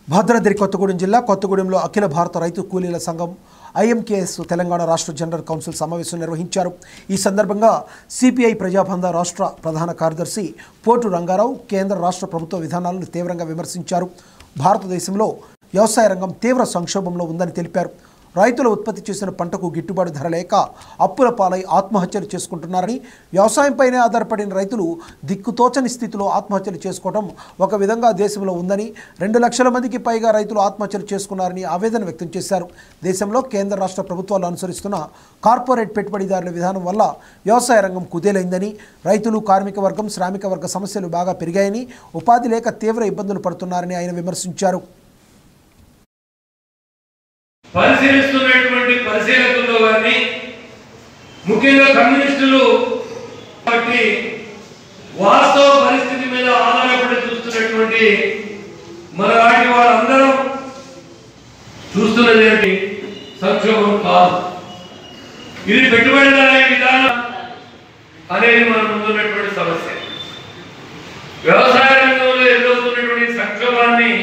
భద్రాద్రి కొత్తగూడెం జిల్లా కొత్తగూడెంలో అఖిల భారత రైతు కూలీల సంఘం ఐఎంకేఎస్ తెలంగాణ రాష్ట్ర జనరల్ కౌన్సిల్ సమావేశం నిర్వహించారు ఈ సందర్భంగా సిపిఐ ప్రజాబంధ రాష్ట్ర ప్రధాన కార్యదర్శి పోటు రంగారావు కేంద్ర రాష్ట్ర ప్రభుత్వ విధానాలను తీవ్రంగా విమర్శించారు భారతదేశంలో వ్యవసాయ రంగం తీవ్ర సంక్షోభంలో ఉందని తెలిపారు రైతులు ఉత్పత్తి చేసిన పంటకు గిట్టుబాటు ధర లేక అప్పుల పాలై ఆత్మహత్యలు చేసుకుంటున్నారని వ్యవసాయంపైనే ఆధారపడిన రైతులు దిక్కుతోచని స్థితిలో ఆత్మహత్యలు చేసుకోవడం ఒక విధంగా దేశంలో ఉందని రెండు లక్షల మందికి పైగా రైతులు ఆత్మహత్యలు చేసుకున్నారని ఆవేదన వ్యక్తం చేశారు దేశంలో కేంద్ర రాష్ట్ర ప్రభుత్వాలు అనుసరిస్తున్న కార్పొరేట్ పెట్టుబడిదారుల విధానం వల్ల వ్యవసాయ రంగం కుదేలైందని రైతులు కార్మిక వర్గం శ్రామిక వర్గ సమస్యలు బాగా పెరిగాయని ఉపాధి లేక తీవ్ర ఇబ్బందులు పడుతున్నారని ఆయన విమర్శించారు పరిశీలిస్తున్నటువంటి పరిశీలకుల్లో కానీ ముఖ్యంగా కమ్యూనిస్టులు కాబట్టి వాస్తవ పరిస్థితి మీద ఆధారపడి చూస్తున్నటువంటి మన వాటి వాళ్ళందరం చూస్తున్నది ఏంటి సంక్షోభం కాదు ఇది పెట్టుబడిదారీ విధానం అనేది మన ముందున్నటువంటి సమస్య వ్యవసాయ రంగంలో ఎదురవుతున్నటువంటి సంక్షోభాన్ని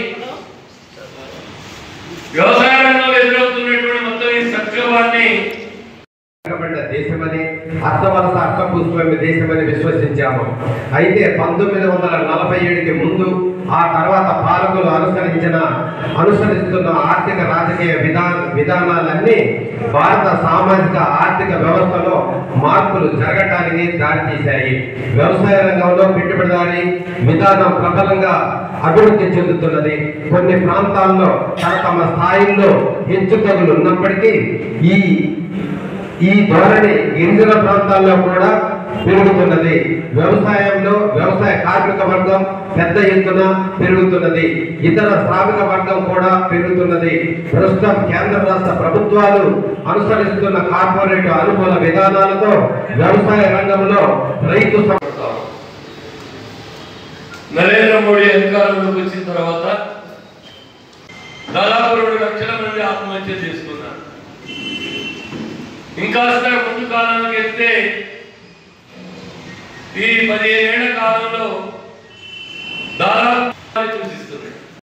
వ్యవసాయ రంగంలో ఎదురవుతున్నటువంటి మొత్తం ఈ సంక్షోభాన్ని వెనుకబడిన దేశమని అర్థవలస అర్థపుష్పమి దేశమని విశ్వసించాము అయితే పంతొమ్మిది వందల నలభై ఏడుకి ముందు ఆ తర్వాత పాలకులు అనుసరించిన అనుసరిస్తున్న ఆర్థిక రాజకీయ విధా విధానాలన్నీ భారత సామాజిక ఆర్థిక వ్యవస్థలో మార్పులు జరగటానికి దారితీశాయి వ్యవసాయ రంగంలో పెట్టుబడిదారీ విధానం ప్రబలంగా అభివృద్ధి చెందుతున్నది కొన్ని ప్రాంతాల్లో తమ తమ స్థాయిల్లో హెచ్చుతగులు ఉన్నప్పటికీ ఈ ఈ ధోరణి గిరిజన ప్రాంతాల్లో కూడా పెరుగుతున్నది వ్యవసాయంలో వ్యవసాయ కార్మిక వర్గం పెద్ద ఎత్తున పెరుగుతున్నది ఇతర శ్రామిక వర్గం కూడా పెరుగుతున్నది ప్రస్తుతం కేంద్ర రాష్ట్ర ప్రభుత్వాలు అనుసరిస్తున్న కార్పొరేట్ అనుకూల విధానాలతో వ్యవసాయ రంగంలో రైతు సమ- పడతాం. నరేంద్ర మోడీ అధికారంలోకి వచ్చిన తర్వాత దాదాపు రెండు లక్షల మంది ఆత్మహత్య చేసుకున్నారు ఇంకా ముందు కాలానికి వెళ్తే ఈ పదిహేనేళ్ల కాలంలో దాదాపు సూచిస్తుంది